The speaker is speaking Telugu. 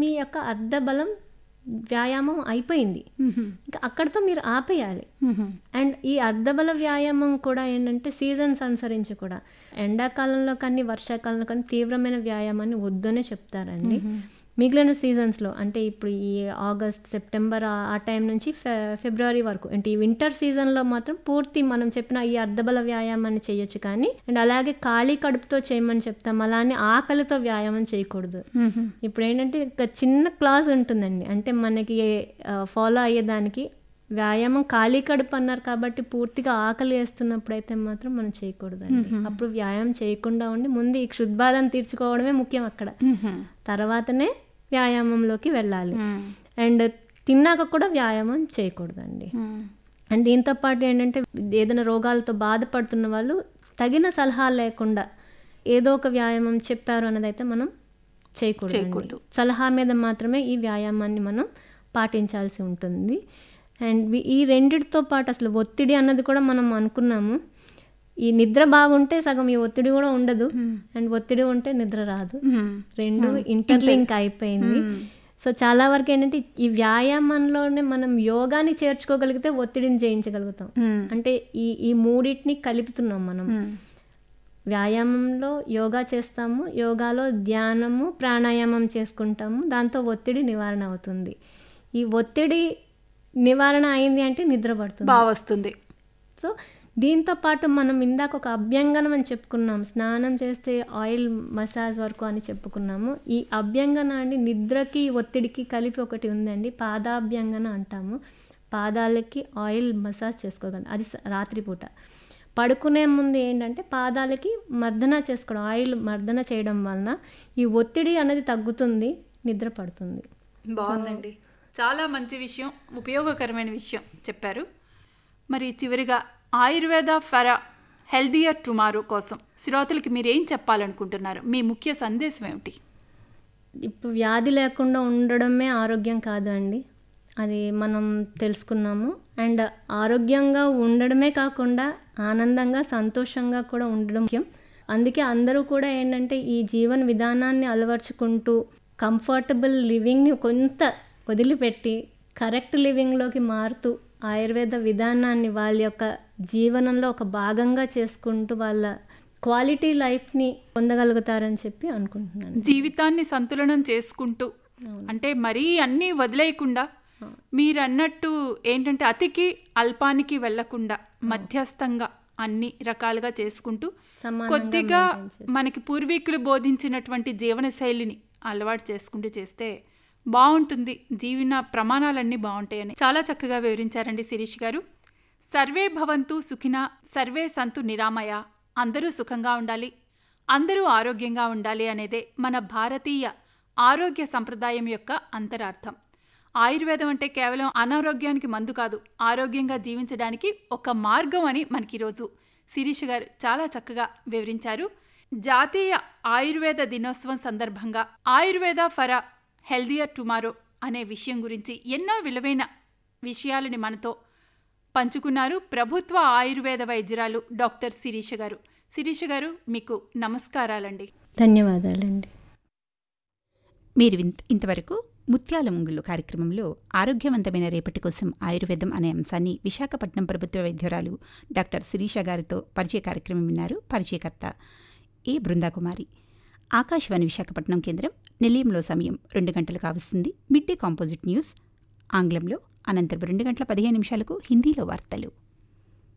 మీ యొక్క అర్ధబలం వ్యాయామం అయిపోయింది ఇంకా అక్కడితో మీరు ఆపేయాలి అండ్ ఈ అర్ధబల వ్యాయామం కూడా ఏంటంటే సీజన్స్ అనుసరించి కూడా ఎండాకాలంలో కానీ వర్షాకాలంలో కానీ తీవ్రమైన వ్యాయామాన్ని వద్దనే చెప్తారండి మిగిలిన సీజన్స్లో అంటే ఇప్పుడు ఈ ఆగస్ట్ సెప్టెంబర్ ఆ- ఆ టైం నుంచి ఫె ఫిబ్రవరి వరకు అంటే ఈ వింటర్ సీజన్లో మాత్రం పూర్తి మనం చెప్పిన ఈ అర్ధబల వ్యాయామాన్ని చేయొచ్చు కానీ అండ్ అలాగే ఖాళీ కడుపుతో చేయమని చెప్తాం అలానే ఆకలితో వ్యాయామం చేయకూడదు ఇప్పుడు ఏంటంటే ఒక చిన్న క్లాజ్ ఉంటుందండి అంటే మనకి ఫాలో అయ్యేదానికి వ్యాయామం ఖాళీ కడుపు అన్నారు కాబట్టి పూర్తిగా ఆకలి వేస్తున్నప్పుడు అయితే మాత్రం మనం చేయకూడదండి అప్పుడు వ్యాయామం చేయకుండా ఉండి ముందు ఈ క్షుద్బాధను తీర్చుకోవడమే ముఖ్యం అక్కడ తర్వాతనే వ్యాయామంలోకి వెళ్ళాలి అండ్ తిన్నాక కూడా వ్యాయామం చేయకూడదండి అండ్ దీంతో పాటు ఏంటంటే ఏదైనా రోగాలతో బాధపడుతున్న వాళ్ళు తగిన సలహా లేకుండా ఏదో ఒక వ్యాయామం చెప్పారు అన్నదైతే మనం చేయకూడదు చేయకూడదు. సలహా మీద మాత్రమే ఈ వ్యాయామాన్ని మనం పాటించాల్సి ఉంటుంది అండ్ వి- ఈ రెండిటితో పాటు అసలు ఒత్తిడి అన్నది కూడా మనం అనుకున్నాము ఈ నిద్ర బాగుంటే సగం ఈ ఒత్తిడి కూడా ఉండదు అండ్ ఒత్తిడి ఉంటే నిద్ర రాదు రెండు ఇంటర్లింక్ అయిపోయింది సో చాలా వరకు ఏంటంటే ఈ వ్యాయామంలోనే మనం యోగాని చేర్చుకోగలిగితే ఒత్తిడిని జయించగలుగుతాం అంటే ఈ ఈ మూడింటిని కలుపుతున్నాం మనం వ్యాయామంలో యోగా చేస్తాము యోగాలో ధ్యానము ప్రాణాయామం చేసుకుంటాము దాంతో ఒత్తిడి నివారణ అవుతుంది ఈ ఒత్తిడి నివారణ అయింది అంటే నిద్ర పడుతుంది బాగా వస్తుంది సో దీంతో పాటు మనం ఇందాక ఒక అభ్యంగనం అని చెప్పుకున్నాం స్నానం చేస్తే ఆయిల్ మసాజ్ వరకు అని చెప్పుకున్నాము ఈ అభ్యంగన అండి నిద్రకి ఒత్తిడికి కలిపి ఒకటి ఉందండి పాదాభ్యంగన అంటాము పాదాలకి ఆయిల్ మసాజ్ చేసుకోగలం అది స- రాత్రిపూట పడుకునే ముందు ఏంటంటే పాదాలకి మర్దన చేసుకోవడం ఆయిల్ మర్దన చేయడం వలన ఈ ఒత్తిడి అనేది తగ్గుతుంది నిద్ర పడుతుంది బాగుందండి చాలా మంచి విషయం ఉపయోగకరమైన విషయం చెప్పారు మరి చివరిగా ఆయుర్వేద ఫర్ హెల్దియర్ టుమారో కోసం శ్రోతలకి మీరు ఏం చెప్పాలనుకుంటున్నారు మీ ముఖ్య సందేశం ఏమిటి ఇప్పుడు వ్యాధి లేకుండా ఉండడమే ఆరోగ్యం కాదు అండి అది మనం తెలుసుకున్నాము అండ్ ఆరోగ్యంగా ఉండడమే కాకుండా ఆనందంగా సంతోషంగా కూడా ఉండడం ముఖ్యం అందుకే అందరూ కూడా ఏంటంటే ఈ జీవన విధానాన్ని అలవర్చుకుంటూ కంఫర్టబుల్ లివింగ్ని కొంత వదిలిపెట్టి కరెక్ట్ లివింగ్లోకి మారుతూ ఆయుర్వేద విధానాన్ని వాళ్ళ యొక్క జీవనంలో ఒక భాగంగా చేసుకుంటూ వాళ్ళ క్వాలిటీ లైఫ్ని పొందగలుగుతారని చెప్పి అనుకుంటున్నాను జీవితాన్ని సంతులనం చేసుకుంటూ అంటే మరీ అన్నీ వదిలేయకుండా మీరు అన్నట్టు ఏంటంటే అతికి అల్పానికి వెళ్లకుండా మధ్యస్థంగా అన్ని రకాలుగా చేసుకుంటూ సమానంగా కొద్దిగా maintain మనకి పూర్వీకులు బోధించినటువంటి జీవన శైలిని అలవాటు చేసుకుంటూ చేస్తే బాగుంటుంది జీవన ప్రమాణాలన్నీ బాగుంటాయని చాలా చక్కగా వివరించారండి శిరీష్ గారు సర్వే భవంతు సుఖిన సర్వే సంతు నిరామయ అందరూ సుఖంగా ఉండాలి అందరూ ఆరోగ్యంగా ఉండాలి అనేదే మన భారతీయ ఆరోగ్య సంప్రదాయం యొక్క అంతరార్థం ఆయుర్వేదం అంటే కేవలం అనారోగ్యానికి మందు కాదు ఆరోగ్యంగా జీవించడానికి ఒక మార్గం అని మనకి ఈరోజు శిరీష్ గారు చాలా చక్కగా వివరించారు జాతీయ ఆయుర్వేద దినోత్సవం సందర్భంగా ఆయుర్వేద ఫర్ హెల్దియర్ టుమారో అనే విషయం గురించి ఎన్నో విలువైన విషయాలని మనతో పంచుకున్నారు ప్రభుత్వ ఆయుర్వేద వైద్యురాలు డాక్టర్ శిరీష గారు శిరీష గారు మీకు నమస్కారాలండి ధన్యవాదాలండి మీరు ఇంత- ఇంతవరకు ముత్యాల ముంగుళ్ళు కార్యక్రమంలో ఆరోగ్యవంతమైన రేపటి కోసం ఆయుర్వేదం అనే అంశాన్ని విశాఖపట్నం ప్రభుత్వ వైద్యురాలు డాక్టర్ శిరీష గారితో పరిచయ కార్యక్రమం విన్నారు పరిచయకర్త ఏ బృందాకుమారి ఆకాశవాణి విశాఖపట్నం కేంద్రం నిలయంలో సమయం రెండు గంటలు కావస్తుంది మిడ్ డే కాంపోజిట్ న్యూస్ ఆంగ్లంలో అనంతరం రెండు గంటల పదిహేను నిమిషాలకు హిందీలో వార్తలు